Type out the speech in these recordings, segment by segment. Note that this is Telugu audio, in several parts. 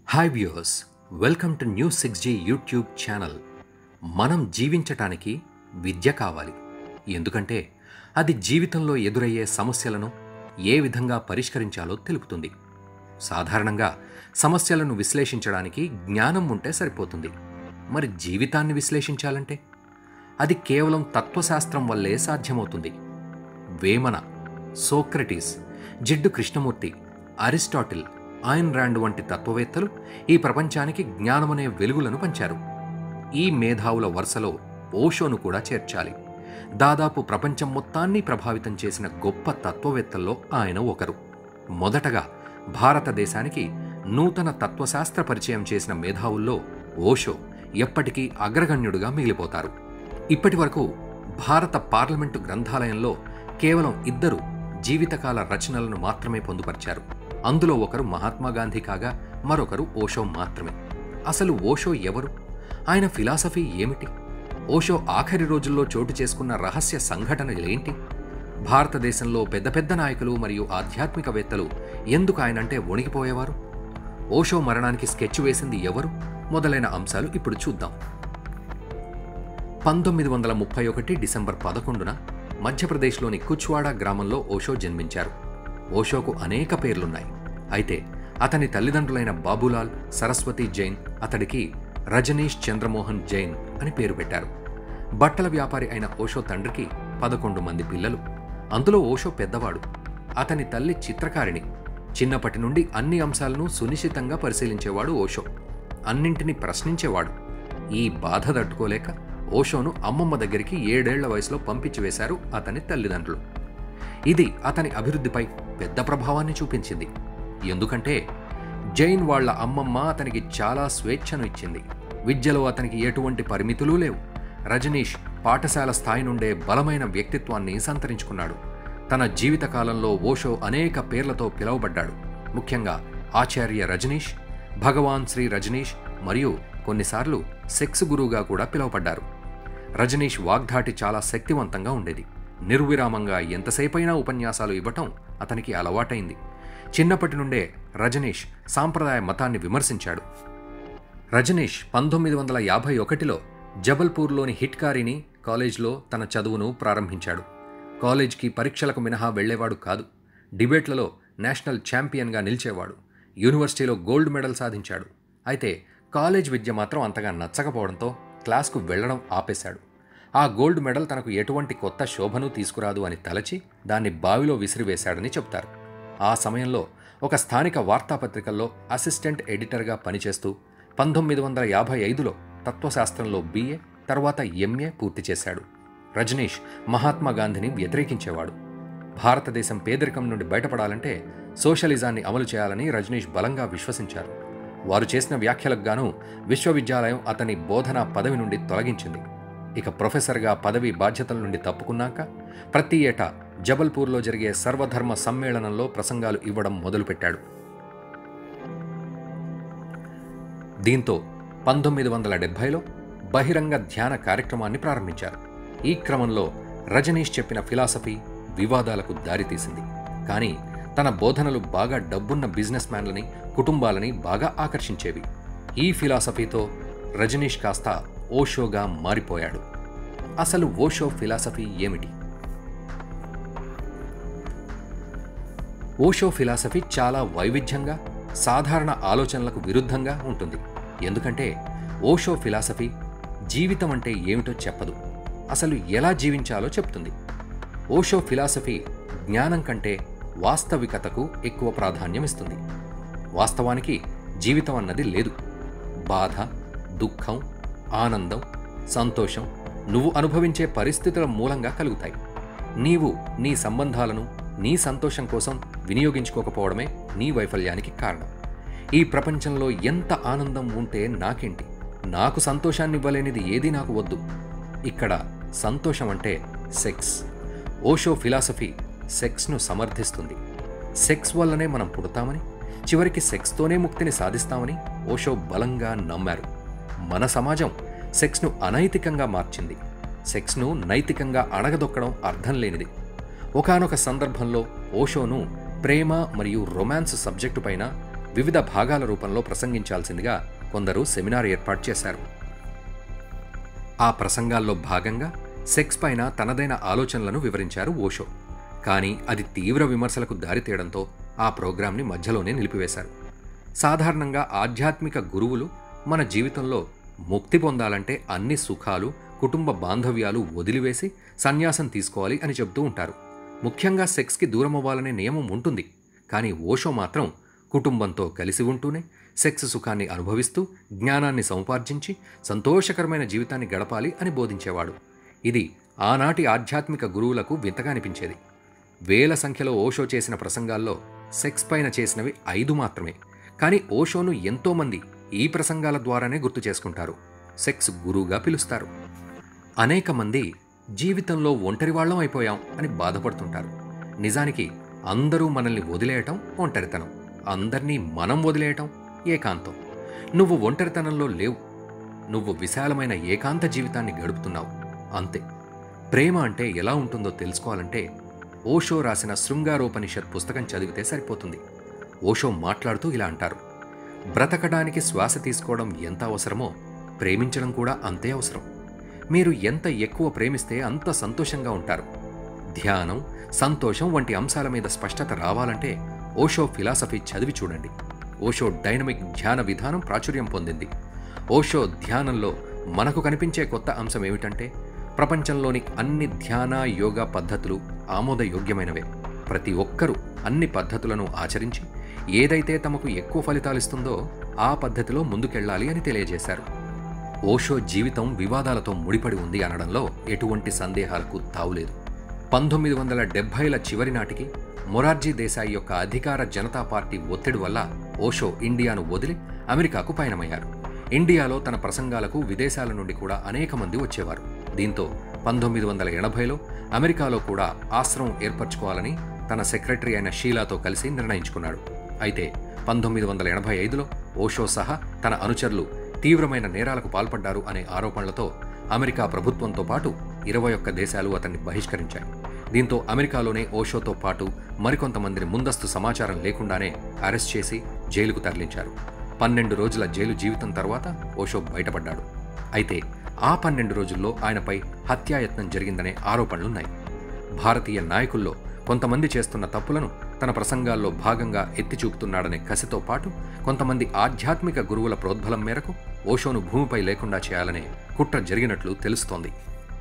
hi viewers welcome to new six G YouTube channel మనం జీవించటానికి విద్య కావాలి ఎందుకంటే అది జీవితంలో ఎదురయ్యే సమస్యలను ఏ విధంగా పరిష్కరించాలో తెలుపుతుంది సాధారణంగా సమస్యలను విశ్లేషించడానికి జ్ఞానం ఉంటే సరిపోతుంది మరి జీవితాన్ని విశ్లేషించాలంటే అది కేవలం తత్వశాస్త్రం వల్లే సాధ్యమవుతుంది వేమన సోక్రటీస్ జిడ్డు కృష్ణమూర్తి అరిస్టాటిల్ ఆయన్ ర్యాండ్ వంటి తత్వవేత్తలు ఈ ప్రపంచానికి జ్ఞానమనే వెలుగులను పంచారు ఈ మేధావుల వరుసలో ఓషోను కూడా చేర్చాలి దాదాపు ప్రపంచం మొత్తాన్ని ప్రభావితం చేసిన గొప్ప తత్వవేత్తల్లో ఆయన ఒకరు మొదటగా భారతదేశానికి నూతన తత్వశాస్త్ర పరిచయం చేసిన మేధావుల్లో ఓషో ఎప్పటికీ అగ్రగణ్యుడుగా మిగిలిపోతారు ఇప్పటి వరకు భారత పార్లమెంటు గ్రంథాలయంలో కేవలం ఇద్దరు జీవితకాల రచనలను మాత్రమే పొందుపరిచారు అందులో ఒకరు మహాత్మా గాంధీ కాగా మరొకరు ఓషో మాత్రమే అసలు ఓషో ఎవరు ఆయన ఫిలాసఫీ ఏమిటి ఓషో ఆఖరి రోజుల్లో చోటు చేసుకున్న రహస్య సంఘటనలేంటి భారతదేశంలో పెద్ద పెద్ద నాయకులు మరియు ఆధ్యాత్మికవేత్తలు ఎందుకు ఆయనంటే వణికిపోయేవారు ఓషో మరణానికి స్కెచ్ వేసింది ఎవరు మొదలైన అంశాలు ఇప్పుడు చూద్దాం పంతొమ్మిది వందల ముప్పై ఒకటి డిసెంబర్ పదకొండున మధ్యప్రదేశ్లోని కుచ్వాడా గ్రామంలో ఓషో జన్మించారు ఓషోకు అనేక పేర్లున్నాయి అయితే అతని తల్లిదండ్రులైన బాబులాల్ సరస్వతి జైన్ అతడికి రజనీష్ చంద్రమోహన్ జైన్ అని పేరు పెట్టారు బట్టల వ్యాపారి అయిన ఓషో తండ్రికి పదకొండు మంది పిల్లలు అందులో ఓషో పెద్దవాడు అతని తల్లి చిత్రకారిణి చిన్నప్పటి నుండి అన్ని అంశాలను సునిశ్చితంగా పరిశీలించేవాడు ఓషో అన్నింటినీ ప్రశ్నించేవాడు ఈ బాధ తట్టుకోలేక ఓషోను అమ్మమ్మ దగ్గరికి ఏడేళ్ల వయసులో పంపించి వేశారు అతని తల్లిదండ్రులు ఇది అతని అభివృద్ధిపై పెద్ద ప్రభావాన్ని చూపించింది ఎందుకంటే జైన్ వాళ్ళ అమ్మమ్మ అతనికి చాలా స్వేచ్ఛను ఇచ్చింది విద్యలో అతనికి ఎటువంటి పరిమితులు లేవు రజనీష్ పాఠశాల స్థాయి నుండే బలమైన వ్యక్తిత్వాన్ని సంతరించుకున్నాడు తన జీవితకాలంలో ఓషో అనేక పేర్లతో పిలువబడ్డాడు ముఖ్యంగా ఆచార్య రజనీష్ భగవాన్ శ్రీ రజనీష్ మరియు కొన్నిసార్లు సెక్స్ గురువుగా కూడా పిలువబడ్డారు రజనీష్ వాగ్ధాటి చాలా శక్తివంతంగా ఉండేది నిర్విరామంగా ఎంతసేపైనా ఉపన్యాసాలు ఇవ్వటం అతనికి అలవాటైంది చిన్నప్పటి నుండే రజనీష్ సాంప్రదాయ మతాన్ని విమర్శించాడు రజనీష్ పంతొమ్మిది వందల యాభై ఒకటిలో జబల్పూర్లోని హిట్కారిని కాలేజ్లో తన చదువును ప్రారంభించాడు కాలేజ్కి పరీక్షలకు మినహా వెళ్లేవాడు కాదు డిబేట్లలో నేషనల్ ఛాంపియన్గా నిలిచేవాడు యూనివర్సిటీలో గోల్డ్ మెడల్ సాధించాడు అయితే కాలేజ్ విద్య మాత్రం అంతగా నచ్చకపోవడంతో క్లాస్కు వెళ్లడం ఆపేశాడు ఆ గోల్డ్ మెడల్ తనకు ఎటువంటి కొత్త శోభను తీసుకురాదు అని తలచి దాన్ని బావిలో విసిరివేశాడని చెప్తారు ఆ సమయంలో ఒక స్థానిక వార్తాపత్రికల్లో అసిస్టెంట్ ఎడిటర్గా పనిచేస్తూ పంతొమ్మిది వందల యాభై ఐదులో తత్వశాస్త్రంలో బీఏ తర్వాత ఎంఏ పూర్తి చేశాడు రజనీష్ మహాత్మా గాంధీని వ్యతిరేకించేవాడు భారతదేశం పేదరికం నుండి బయటపడాలంటే సోషలిజాన్ని అమలు చేయాలని రజనీష్ బలంగా విశ్వసించారు వారు చేసిన వ్యాఖ్యలకు గాను విశ్వవిద్యాలయం అతని బోధనా పదవి నుండి తొలగించింది ఇక ప్రొఫెసర్గా పదవి బాధ్యతల నుండి తప్పుకున్నాక ప్రతి ఏటా జబల్పూర్లో జరిగే సర్వధర్మ సమ్మేళనంలో ప్రసంగాలు ఇవ్వడం మొదలుపెట్టాడు దీంతో పంతొమ్మిది వందల డెబ్భైలో బహిరంగ ధ్యాన కార్యక్రమాన్ని ప్రారంభించారు ఈ క్రమంలో రజనీష్ చెప్పిన ఫిలాసఫీ వివాదాలకు దారితీసింది కానీ తన బోధనలు బాగా డబ్బున్న బిజినెస్ మ్యాన్లని కుటుంబాలని బాగా ఆకర్షించేవి ఈ ఫిలాసఫీతో రజనీష్ కాస్త ఓషోగా మారిపోయాడు అసలు ఓషో ఫిలాసఫీ ఏమిటి ఓషో ఫిలాసఫీ చాలా వైవిధ్యంగా సాధారణ ఆలోచనలకు విరుద్ధంగా ఉంటుంది ఎందుకంటే ఓషో ఫిలాసఫీ జీవితం అంటే ఏమిటో చెప్పదు అసలు ఎలా జీవించాలో చెప్తుంది ఓషో ఫిలాసఫీ జ్ఞానం కంటే వాస్తవికతకు ఎక్కువ ప్రాధాన్యం ఇస్తుంది వాస్తవానికి జీవితం అన్నది లేదు బాధ దుఃఖం ఆనందం సంతోషం నువ్వు అనుభవించే పరిస్థితుల మూలంగా కలుగుతాయి నీవు నీ సంబంధాలను నీ సంతోషం కోసం వినియోగించుకోకపోవడమే నీ వైఫల్యానికి కారణం ఈ ప్రపంచంలో ఎంత ఆనందం ఉంటే నాకేంటి నాకు సంతోషాన్ని ఇవ్వలేనిది ఏది నాకు వద్దు ఇక్కడ సంతోషం అంటే సెక్స్ ఓషో ఫిలాసఫీ సెక్స్ను సమర్థిస్తుంది సెక్స్ వల్లనే మనం పుడతామని చివరికి సెక్స్తోనే ముక్తిని సాధిస్తామని ఓషో బలంగా నమ్మారు మన సమాజం సెక్స్ను అనైతికంగా మార్చింది సెక్స్ను నైతికంగా అణగదొక్కడం అర్థం లేనిది ఒకానొక సందర్భంలో ఓషోను ప్రేమ మరియు రొమాన్స్ సబ్జెక్టు పైన వివిధ భాగాల రూపంలో ప్రసంగించాల్సిందిగా కొందరు సెమినార్ ఏర్పాటు చేశారు ఆ ప్రసంగాల్లో భాగంగా సెక్స్ పైన తనదైన ఆలోచనలను వివరించారు ఓషో కానీ అది తీవ్ర విమర్శలకు దారితీయడంతో ఆ ప్రోగ్రాంని మధ్యలోనే నిలిపివేశారు సాధారణంగా ఆధ్యాత్మిక గురువులు మన జీవితంలో ముక్తి పొందాలంటే అన్ని సుఖాలు కుటుంబ బాంధవ్యాలు వదిలివేసి సన్యాసం తీసుకోవాలి అని చెబుతూ ఉంటారు ముఖ్యంగా సెక్స్కి దూరం అవ్వాలనే నియమం ఉంటుంది కానీ ఓషో మాత్రం కుటుంబంతో కలిసి ఉంటూనే సెక్స్ సుఖాన్ని అనుభవిస్తూ జ్ఞానాన్ని సముపార్జించి సంతోషకరమైన జీవితాన్ని గడపాలి అని బోధించేవాడు ఇది ఆనాటి ఆధ్యాత్మిక గురువులకు వింతగా అనిపించేది వేల సంఖ్యలో ఓషో చేసిన ప్రసంగాల్లో సెక్స్ పైన చేసినవి ఐదు మాత్రమే కానీ ఓషోను ఎంతోమంది ఈ ప్రసంగాల ద్వారానే గుర్తు చేసుకుంటారు సెక్స్ గురువుగా పిలుస్తారు అనేక మంది జీవితంలో ఒంటరివాళ్లం అయిపోయాం అని బాధపడుతుంటారు నిజానికి అందరూ మనల్ని వదిలేయటం ఒంటరితనం అందర్నీ మనం వదిలేయటం ఏకాంతం నువ్వు ఒంటరితనంలో లేవు నువ్వు విశాలమైన ఏకాంత జీవితాన్ని గడుపుతున్నావు అంతే ప్రేమ అంటే ఎలా ఉంటుందో తెలుసుకోవాలంటే ఓషో రాసిన శృంగారోపనిషత్ పుస్తకం చదివితే సరిపోతుంది ఓషో మాట్లాడుతూ ఇలా అంటారు బ్రతకడానికి శ్వాస తీసుకోవడం ఎంత అవసరమో ప్రేమించడం కూడా అంతే అవసరం మీరు ఎంత ఎక్కువ ప్రేమిస్తే అంత సంతోషంగా ఉంటారు ధ్యానం సంతోషం వంటి అంశాల మీద స్పష్టత రావాలంటే ఓషో ఫిలాసఫీ చదివి చూడండి ఓషో డైనమిక్ ధ్యాన విధానం ప్రాచుర్యం పొందింది ఓషో ధ్యానంలో మనకు కనిపించే కొత్త అంశం ఏమిటంటే ప్రపంచంలోని అన్ని ధ్యాన యోగా పద్ధతులు ఆమోదయోగ్యమైనవే ప్రతి ఒక్కరూ అన్ని పద్ధతులను ఆచరించి ఏదైతే తమకు ఎక్కువ ఫలితాలిస్తుందో ఆ పద్ధతిలో ముందుకెళ్ళాలి అని తెలియజేశారు ఓషో జీవితం వివాదాలతో ముడిపడి ఉంది అనడంలో ఎటువంటి సందేహాలకు తావులేదు పంతొమ్మిది వందల డెబ్భైల చివరి నాటికి మొరార్జీ దేశాయి యొక్క అధికార జనతా పార్టీ ఒత్తిడి వల్ల ఓషో ఇండియాను వదిలి అమెరికాకు పయనమయ్యారు ఇండియాలో తన ప్రసంగాలకు విదేశాల నుండి కూడా అనేక మంది వచ్చేవారు దీంతో పంతొమ్మిది వందల ఎనభైలో అమెరికాలో కూడా ఆశ్రమం ఏర్పరచుకోవాలని తన సెక్రటరీ అయిన షీలాతో కలిసి నిర్ణయించుకున్నాడు అయితే పంతొమ్మిది వందల ఎనభై ఐదులో ఓషో సహా తన అనుచరులు తీవ్రమైన నేరాలకు పాల్పడ్డారు అనే ఆరోపణలతో అమెరికా ప్రభుత్వంతో పాటు ఇరవై ఒక్క దేశాలు అతన్ని బహిష్కరించాయి దీంతో అమెరికాలోనే ఓషోతో పాటు మరికొంతమందిని ముందస్తు సమాచారం లేకుండానే అరెస్ట్ చేసి జైలుకు తరలించారు పన్నెండు రోజుల జైలు జీవితం తర్వాత ఓషో బయటపడ్డాడు అయితే ఆ పన్నెండు రోజుల్లో ఆయనపై హత్యాయత్నం జరిగిందనే ఆరోపణలున్నాయి భారతీయ నాయకుల్లో కొంతమంది చేస్తున్న తప్పులను తన ప్రసంగాల్లో భాగంగా ఎత్తి చూపుతున్నాడనే కసితో పాటు కొంతమంది ఆధ్యాత్మిక గురువుల ప్రోద్బలం మేరకు ఓషోను భూమిపై లేకుండా చేయాలనే కుట్ర జరిగినట్లు తెలుస్తోంది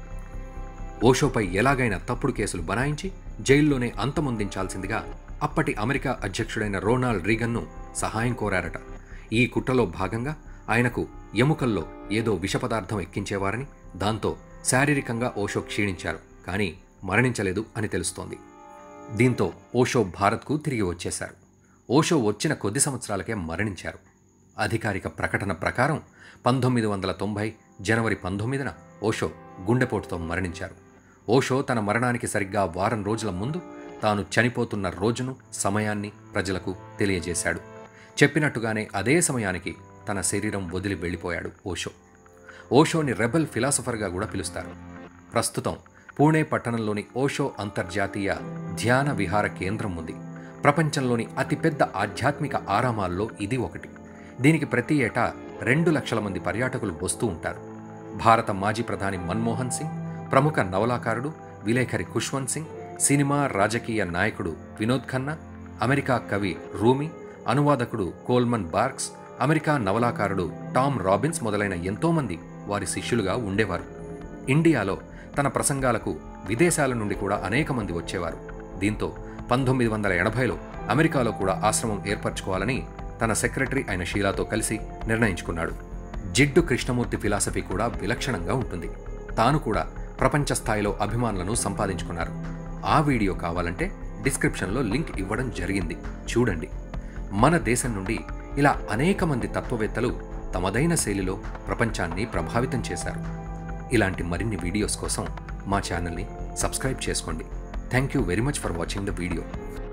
ఓషోపై ఎలాగైనా తప్పుడు కేసులు బనాయించి జైల్లోనే అంతమొందించాల్సిందిగా అప్పటి అమెరికా అధ్యక్షుడైన రోనాల్డ్ రీగన్ను సహాయం కోరారట ఈ కుట్రలో భాగంగా ఆయనకు ఎముకల్లో ఏదో విషపదార్థం ఎక్కించేవారని దాంతో శారీరకంగా ఓషో క్షీణించారు కానీ మరణించలేదు అని తెలుస్తోంది దీంతో ఓషో భారత్కు తిరిగి వచ్చేశారు ఓషో వచ్చిన కొద్ది సంవత్సరాలకే మరణించారు అధికారిక ప్రకటన ప్రకారం పంతొమ్మిది వందల తొంభై జనవరి పంతొమ్మిదిన ఓషో గుండెపోటుతో మరణించారు ఓషో తన మరణానికి సరిగ్గా వారం రోజుల ముందు తాను చనిపోతున్న రోజును సమయాన్ని ప్రజలకు తెలియజేశాడు చెప్పినట్టుగానే అదే సమయానికి తన శరీరం వదిలి వెళ్ళిపోయాడు ఓషో ఓషోని రెబల్ ఫిలాసఫర్గా కూడా పిలుస్తారు ప్రస్తుతం పూణే పట్టణంలోని ఓషో అంతర్జాతీయ ధ్యాన విహార కేంద్రం ఉంది ప్రపంచంలోని అతిపెద్ద ఆధ్యాత్మిక ఆరామాల్లో ఇది ఒకటి దీనికి ప్రతి ఏటా రెండు లక్షల మంది పర్యాటకులు వస్తూ ఉంటారు భారత మాజీ ప్రధాని మన్మోహన్ సింగ్ ప్రముఖ నవలాకారుడు విలేఖరి ఖుష్వంత్ సింగ్ సినిమా రాజకీయ నాయకుడు వినోద్ ఖన్నా అమెరికా కవి రూమి అనువాదకుడు కోల్మన్ బార్క్స్ అమెరికా నవలాకారుడు టామ్ రాబిన్స్ మొదలైన ఎంతోమంది వారి శిష్యులుగా ఉండేవారు ఇండియాలో తన ప్రసంగాలకు విదేశాల నుండి కూడా అనేక మంది వచ్చేవారు దీంతో పంతొమ్మిది వందల ఎనభైలో అమెరికాలో కూడా ఆశ్రమం ఏర్పరచుకోవాలని తన సెక్రటరీ అయిన షీలాతో కలిసి నిర్ణయించుకున్నాడు జిడ్డు కృష్ణమూర్తి ఫిలాసఫీ కూడా విలక్షణంగా ఉంటుంది తాను కూడా ప్రపంచ స్థాయిలో అభిమానులను సంపాదించుకున్నారు ఆ వీడియో కావాలంటే డిస్క్రిప్షన్లో లింక్ ఇవ్వడం జరిగింది చూడండి మన దేశం నుండి ఇలా అనేక మంది తత్వవేత్తలు తమదైన శైలిలో ప్రపంచాన్ని ప్రభావితం చేశారు ఇలాంటి మరిన్ని వీడియోస్ కోసం మా ఛానల్ని సబ్స్క్రైబ్ చేసుకోండి thank you very much for watching the video